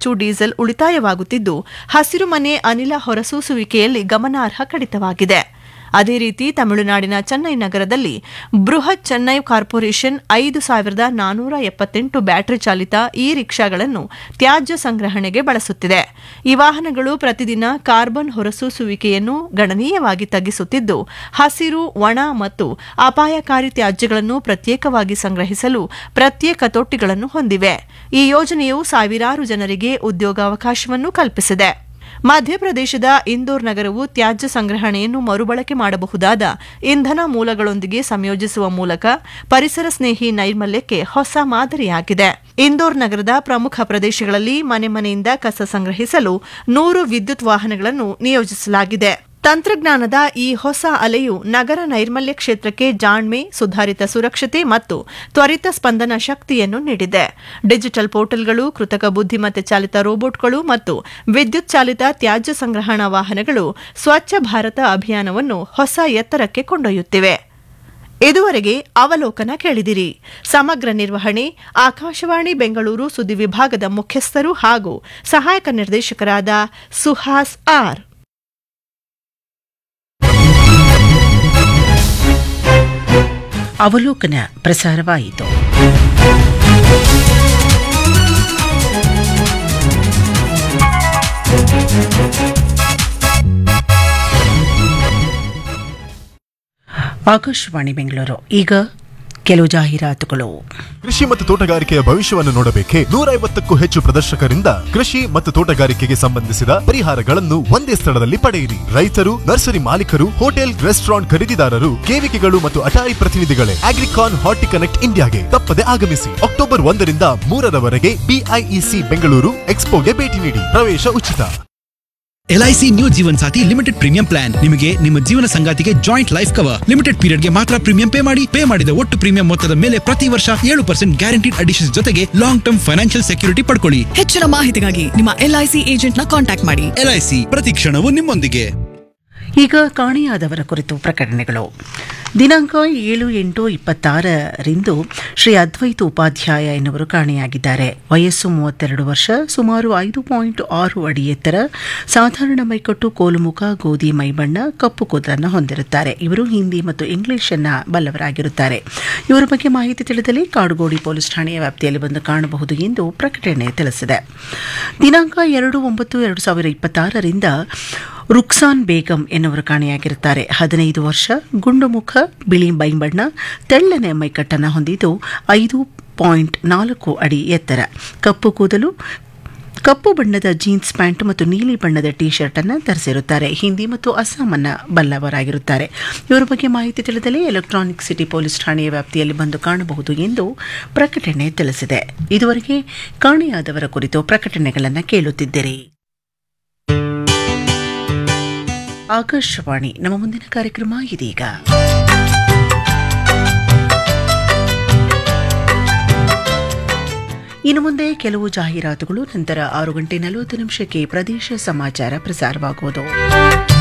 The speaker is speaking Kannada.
ಹೆಚ್ಚು ಡೀಸೆಲ್ ಉಳಿತಾಯವಾಗುತ್ತಿದ್ದು ಹಸಿರು ಮನೆ ಅನಿಲ ಹೊರಸೂಸುವಿಕೆಯಲ್ಲಿ ಗಮನಾರ್ಹ ಕಡಿತವಾಗಿದೆ ಅದೇ ರೀತಿ ತಮಿಳುನಾಡಿನ ಚೆನ್ನೈ ನಗರದಲ್ಲಿ ಬೃಹತ್ ಚೆನ್ನೈ ಕಾರ್ಪೊರೇಷನ್ ಐದು ಸಾವಿರದ ನಾನೂರ ಎಪ್ಪತ್ತೆಂಟು ಬ್ಯಾಟರಿ ಚಾಲಿತ ಇ ರಿಕ್ಷಾಗಳನ್ನು ತ್ಯಾಜ್ಯ ಸಂಗ್ರಹಣೆಗೆ ಬಳಸುತ್ತಿದೆ ಈ ವಾಹನಗಳು ಪ್ರತಿದಿನ ಕಾರ್ಬನ್ ಹೊರಸೂಸುವಿಕೆಯನ್ನು ಗಣನೀಯವಾಗಿ ತಗ್ಗಿಸುತ್ತಿದ್ದು ಹಸಿರು ಒಣ ಮತ್ತು ಅಪಾಯಕಾರಿ ತ್ಯಾಜ್ಯಗಳನ್ನು ಪ್ರತ್ಯೇಕವಾಗಿ ಸಂಗ್ರಹಿಸಲು ಪ್ರತ್ಯೇಕ ತೊಟ್ಟಿಗಳನ್ನು ಹೊಂದಿವೆ ಈ ಯೋಜನೆಯು ಸಾವಿರಾರು ಜನರಿಗೆ ಉದ್ಯೋಗಾವಕಾಶವನ್ನು ಕಲ್ಪಿಸಿದೆ ಮಧ್ಯಪ್ರದೇಶದ ಇಂದೋರ್ ನಗರವು ತ್ಯಾಜ್ಯ ಸಂಗ್ರಹಣೆಯನ್ನು ಮರುಬಳಕೆ ಮಾಡಬಹುದಾದ ಇಂಧನ ಮೂಲಗಳೊಂದಿಗೆ ಸಂಯೋಜಿಸುವ ಮೂಲಕ ಪರಿಸರ ಸ್ನೇಹಿ ನೈರ್ಮಲ್ಯಕ್ಕೆ ಹೊಸ ಮಾದರಿಯಾಗಿದೆ ಇಂದೋರ್ ನಗರದ ಪ್ರಮುಖ ಪ್ರದೇಶಗಳಲ್ಲಿ ಮನೆ ಮನೆಯಿಂದ ಕಸ ಸಂಗ್ರಹಿಸಲು ನೂರು ವಿದ್ಯುತ್ ವಾಹನಗಳನ್ನು ನಿಯೋಜಿಸಲಾಗಿದೆ ತಂತ್ರಜ್ಞಾನದ ಈ ಹೊಸ ಅಲೆಯು ನಗರ ನೈರ್ಮಲ್ಯ ಕ್ಷೇತ್ರಕ್ಕೆ ಜಾಣ್ಮೆ ಸುಧಾರಿತ ಸುರಕ್ಷತೆ ಮತ್ತು ತ್ವರಿತ ಸ್ಪಂದನ ಶಕ್ತಿಯನ್ನು ನೀಡಿದೆ ಡಿಜಿಟಲ್ ಪೋರ್ಟಲ್ಗಳು ಕೃತಕ ಬುದ್ಧಿಮತ್ತೆ ಚಾಲಿತ ರೋಬೋಟ್ಗಳು ಮತ್ತು ವಿದ್ಯುತ್ ಚಾಲಿತ ತ್ಯಾಜ್ಯ ಸಂಗ್ರಹಣಾ ವಾಹನಗಳು ಸ್ವಚ್ಛ ಭಾರತ ಅಭಿಯಾನವನ್ನು ಹೊಸ ಎತ್ತರಕ್ಕೆ ಕೊಂಡೊಯ್ಯುತ್ತಿವೆ ಇದುವರೆಗೆ ಅವಲೋಕನ ಕೇಳಿದಿರಿ ಸಮಗ್ರ ನಿರ್ವಹಣೆ ಆಕಾಶವಾಣಿ ಬೆಂಗಳೂರು ಸುದ್ದಿ ವಿಭಾಗದ ಮುಖ್ಯಸ್ಥರು ಹಾಗೂ ಸಹಾಯಕ ನಿರ್ದೇಶಕರಾದ ಸುಹಾಸ್ ಆರ್ ಅವಲೋಕನ ಪ್ರಸಾರವಾಯಿತು ಆಕಾಶವಾಣಿ ಬೆಂಗಳೂರು ಈಗ ಕೆಲವು ಜಾಹೀರಾತುಗಳು ಕೃಷಿ ಮತ್ತು ತೋಟಗಾರಿಕೆಯ ಭವಿಷ್ಯವನ್ನು ನೋಡಬೇಕೆ ನೂರ ಐವತ್ತಕ್ಕೂ ಹೆಚ್ಚು ಪ್ರದರ್ಶಕರಿಂದ ಕೃಷಿ ಮತ್ತು ತೋಟಗಾರಿಕೆಗೆ ಸಂಬಂಧಿಸಿದ ಪರಿಹಾರಗಳನ್ನು ಒಂದೇ ಸ್ಥಳದಲ್ಲಿ ಪಡೆಯಿರಿ ರೈತರು ನರ್ಸರಿ ಮಾಲೀಕರು ಹೋಟೆಲ್ ರೆಸ್ಟೋರೆಂಟ್ ಖರೀದಿದಾರರು ಕೇವಿಕೆಗಳು ಮತ್ತು ಅಟಾರಿ ಪ್ರತಿನಿಧಿಗಳೇ ಅಗ್ರಿಕಾನ್ ಹಾರ್ಟಿ ಕನೆಕ್ಟ್ ಇಂಡಿಯಾಗೆ ತಪ್ಪದೆ ಆಗಮಿಸಿ ಅಕ್ಟೋಬರ್ ಒಂದರಿಂದ ಮೂರರವರೆಗೆ ಬಿಐಇಸಿ ಬೆಂಗಳೂರು ಎಕ್ಸ್ಪೋಗೆ ಭೇಟಿ ನೀಡಿ ಪ್ರವೇಶ ಉಚಿತ LIC new Jeevan Sathi limited premium plan ನಿಮಗೆ ನಿಮ್ಮ ಜೀವನ ಸಂಗಾತಿಗೆ ಜಾಯಿಂಟ್ ಲೈಫ್ ಕವರ್ ಲಿಮಿಟೆಡ್ ಪೀರಿಯಡ್ಗೆ ಮಾತ್ರ ಪ್ರೀಮಿಯಂ ಪೇ ಮಾಡಿ ಪೇ ಮಾಡಿದ ಒಟ್ಟು ಪ್ರೀಮಿಯಂ ಮೊತ್ತದ ಮೇಲೆ ಪ್ರತಿ ವರ್ಷ ಏಳು ಪರ್ಸೆಂಟ್ ಗ್ಯಾರಂಟಿಡ್ ಅಡಿಷನ್ ಜೊತೆಗೆ ಲಾಂಗ್ ಟರ್ಮ್ ಫೈನಾನ್ಷಿಯಲ್ ಸೆಕ್ಯೂರಿಟಿ ಪಡ್ಕೊಳ್ಳಿ ಹೆಚ್ಚಿನ ಮಾಹಿತಿಗಾಗಿ ನಿಮ್ಮ ಎಲ್ಐಸಿ ಏಜೆಂಟ್ನ ಕಾಂಟ್ಯಾಕ್ಟ್ ಮಾಡಿ ಎಲ್ಐಸಿ ಪ್ರತಿ ಕ್ಷಣವೂ ನಿಮ್ಮೊಂದಿಗೆ ಈಗ ಕಾಣೆಯಾದವರ ಕುರಿತು ಪ್ರಕಟಣೆಗಳು ದಿನಾಂಕ ಏಳು ಎಂಟು ಇಪ್ಪತ್ತಾರರಿಂದು ಶ್ರೀ ಅದ್ವೈತ ಉಪಾಧ್ಯಾಯ ಎನ್ನುವರು ಕಾಣೆಯಾಗಿದ್ದಾರೆ ವಯಸ್ಸು ಮೂವತ್ತೆರಡು ವರ್ಷ ಸುಮಾರು ಐದು ಪಾಯಿಂಟ್ ಆರು ಅಡಿ ಎತ್ತರ ಸಾಧಾರಣ ಮೈಕಟ್ಟು ಕೋಲುಮುಖ ಗೋಧಿ ಮೈಬಣ್ಣ ಕಪ್ಪು ಕೂದಲನ್ನು ಹೊಂದಿರುತ್ತಾರೆ ಇವರು ಹಿಂದಿ ಮತ್ತು ಇಂಗ್ಲಿಷ್ ಅನ್ನ ಬಲ್ಲವರಾಗಿರುತ್ತಾರೆ ಇವರ ಬಗ್ಗೆ ಮಾಹಿತಿ ತಿಳಿದಲ್ಲಿ ಕಾಡುಗೋಡಿ ಪೊಲೀಸ್ ಠಾಣೆಯ ವ್ಯಾಪ್ತಿಯಲ್ಲಿ ಬಂದು ಕಾಣಬಹುದು ಎಂದು ಪ್ರಕಟಣೆ ತಿಳಿಸಿದೆ ದಿನಾಂಕ ಎರಡು ಒಂಬತ್ತು ಎರಡು ಸಾವಿರದ ಇಪ್ಪತ್ತಾರರಿಂದ ರುಕ್ಸಾನ್ ಬೇಗಂ ಎನ್ನುವರು ಕಾಣೆಯಾಗಿರುತ್ತಾರೆ ಹದಿನೈದು ವರ್ಷ ಗುಂಡು ಮುಖ ಬಿಳಿ ಬೈಬಣ್ಣ ತೆಳ್ಳನೆ ಮೈಕಟ್ಟನ್ನು ಹೊಂದಿದ್ದು ಐದು ಪಾಯಿಂಟ್ ನಾಲ್ಕು ಅಡಿ ಎತ್ತರ ಕಪ್ಪು ಕೂದಲು ಕಪ್ಪು ಬಣ್ಣದ ಜೀನ್ಸ್ ಪ್ಯಾಂಟ್ ಮತ್ತು ನೀಲಿ ಬಣ್ಣದ ಟಿ ಶರ್ಟ್ ಅನ್ನು ಧರಿಸಿರುತ್ತಾರೆ ಹಿಂದಿ ಮತ್ತು ಅಸ್ಸಾಮನ್ನ ಬಲ್ಲವರಾಗಿರುತ್ತಾರೆ ಇವರ ಬಗ್ಗೆ ಮಾಹಿತಿ ತಿಳಿದಲ್ಲಿ ಎಲೆಕ್ಟ್ರಾನಿಕ್ ಸಿಟಿ ಪೊಲೀಸ್ ಠಾಣೆಯ ವ್ಯಾಪ್ತಿಯಲ್ಲಿ ಬಂದು ಕಾಣಬಹುದು ಎಂದು ಪ್ರಕಟಣೆ ತಿಳಿಸಿದೆ ಇದುವರೆಗೆ ಕಾಣೆಯಾದವರ ಕುರಿತು ಪ್ರಕಟಣೆಗಳನ್ನು ಕೇಳುತ್ತಿದ್ದಿರಿ ಆಕಾಶವಾಣಿ ನಮ್ಮ ಮುಂದಿನ ಕಾರ್ಯಕ್ರಮ ಇದೀಗ ಇನ್ನು ಮುಂದೆ ಕೆಲವು ಜಾಹೀರಾತುಗಳು ನಂತರ ಆರು ಗಂಟೆ ನಲವತ್ತು ನಿಮಿಷಕ್ಕೆ ಪ್ರದೇಶ ಸಮಾಚಾರ ಪ್ರಸಾರವಾಗುವುದು